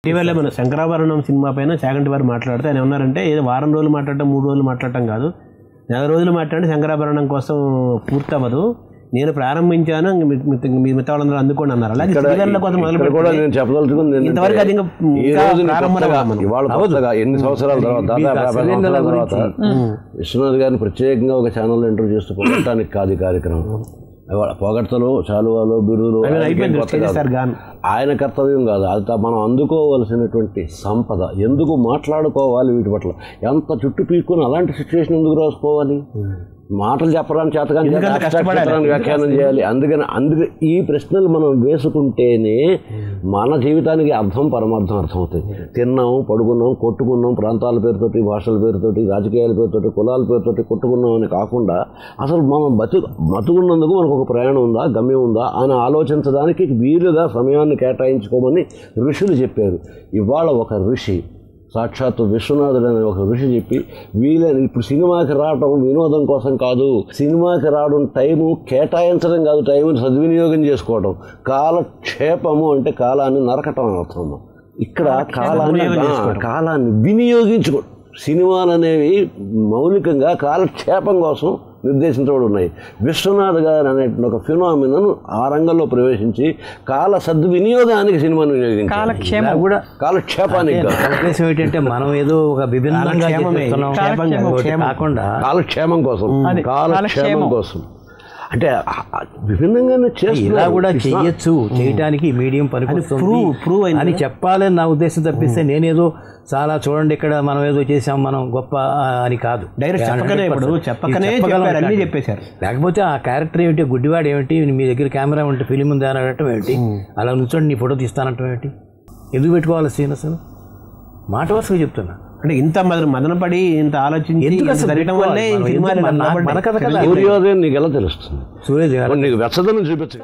ఇటీవల మన శంకరాభరణం సినిమా పైన చాగంటి వారు మాట్లాడితే ఆయన ఉన్నారంటే ఏదో వారం రోజులు మాట్లాడటం మూడు రోజులు మాట్లాడటం కాదు నెల రోజులు మాట్లాడి శంకరాభరణం కోసం పూర్తవ్వదు నేను ప్రారంభించాను ఇంక మీ- మీ- మీ మిగతా వాళ్ళందరూ అందుకోండి అన్నారు అలాగే శ్రీధర్ల కోసం మొదలు ఇక్కడ కూడా పెడితే నేను చెప్పదలుచుకుంది ఏంటంటే, ఇంతవరకు అది ఇంకా ఈ ఇంకా రోజు ప్రారంభంలో కొత్తగా, ఉన్నాం మనం. ఇవాళ కొత్తగా ఎన్ని సంవత్సరాల తర్వాత దాదాపు యాభై సంవత్సరాల తర్వాత విశ్వనాథ్ గారిని ప్రత్యేకంగా ఒక ఛానల్ ఇంటర్వ్యూ చేస్తూ పొగడటానికి కాదు ఈ కార్యక్రమం ఇవాళ పొగడ్తలు చాలువాలు బిరుదులు ఆయన ఆయనకేం అయిపోయింది కొత్త స్టేజ్ కాదు. సార్ గాన్ ఆయన కర్తవ్యం కాదు అది తా- మనం అందుకోవలసినటువంటి సంపద ఎందుకు మాట్లాడుకోవాలి వీటి పట్ల ఎంత చుట్టు పీక్కుని అలాంటి సిచ్యువేషన్ ఎందుకు రాసుకోవాలి మాటలు చెప్పడానికి చేతకాని ఎందుకంత చేత కష్టపడాలి? అక్షరాన్ని వ్యాఖ్యానం చేయాలి అందుకని అందుకే ఈ ప్రశ్నలు మనం వేసుకుంటేనే మన జీవితానికి అర్థం పరమార్థం అర్థమవుతాయి తిన్నాం పడుకున్నాం కొట్టుకున్నాం ప్రాంతాల పేరుతోటి భాషల పేరుతోటి రాజకీయాల పేరుతోటి కులాల పేరుతోటి కొట్టుకున్నాం అని కాకుండా అసలు మనం బతు బతుకున్నందుకు మనకు ఒక ప్రయాణం ఉందా గమ్యం ఉందా అని ఆలోచించడానికి వీలుగా సమయాన్ని కేటాయించుకోమని ఋషులు చెప్పారు ఇవాళ ఒక ఋషి సాక్షాత్తు విశ్వనాథుడు అనే ఒక ఋషి చెప్పి వీలైన ఇప్పుడు సినిమాకి రావటం వినోదం కోసం కాదు సినిమాకి రావడం టైము కేటాయించడం కాదు టైంని సద్వినియోగం చేసుకోవడం కాలక్షేపము అంటే కాలాన్ని నరకటం అని అర్థం ఇక్కడ కాలాన్ని ఆ, కాలాన్ని వినియోగించుకో సినిమాలు అనేవి మౌలికంగా కాలక్షేపం కోసం నిర్దేశించబడి ఉన్నాయి విశ్వనాథ్ గారు అనే ఒక ఫినామినన్ ఆ రంగంలో ప్రవేశించి కాల సద్వినియోగానికి సినిమాను వినియోగించారు కాలక్షేమం కూడా కాలక్షేపానికి కాదు. నా ఉద్దేశం ఏంటంటే మనం ఏదో ఒక విభిన్నంగా కాలక్షేమమే. చేస్తున్నాం క్షేమం కాదు, ఒకటి క్షేమం. కాకుండా కాలక్షేమం కోసం అది, కాలక్షేమం కాలక్షేమం. కోసం అంటే ఆ- ఆ విభిన్నంగానే ఇలా చేస్తున్నారు కూడా It's not- చెయ్యొచ్చు చేయటానికి ఈ మీడియం పనికొస్తుంది prove- prove అయింది అని చెప్పాలని నా ఉద్దేశం తప్పిస్తే నేనేదో చాలా చూడండి ఇక్కడ మనం ఏదో చేసాం మనం గొప్ప ఆ, అని కాదు డైరెక్ట్ చెప్పకనే ఇప్పుడు 100% చెప్పకనే ఇది చెప్పగలం చెప్పారు అన్ని ఇట్లాంటివి. చెప్పేశారు లేకపోతే ఆ క్యారెక్టర్ ఏమిటి గుడ్డివాడు ఏమిటి మీ దగ్గర కెమెరా ఉంటే ఫిలిం ఉంది అని అనటం ఏంటి అలా నుంచోండి నీ ఫోటో తీస్తానంటాం ఏంటి ఎందుకు పెట్టుకోవాలి సీన్ అసలు మాట వరుసగా చెప్తున్నా అంటే ఇంత మదన మదనపడి ఇంత ఆలోచించి ఎందుకు ఇంత అసలు జరగడం వల్లే ఈ మనం సినిమాలు ఎందుకు మన- నిలబడ్డాయి. మన కథ కదా సూర్యోదయం నీకు ఎలా తెలుస్తుంది సూర్య నీకు వెచ్చదనం చూపించు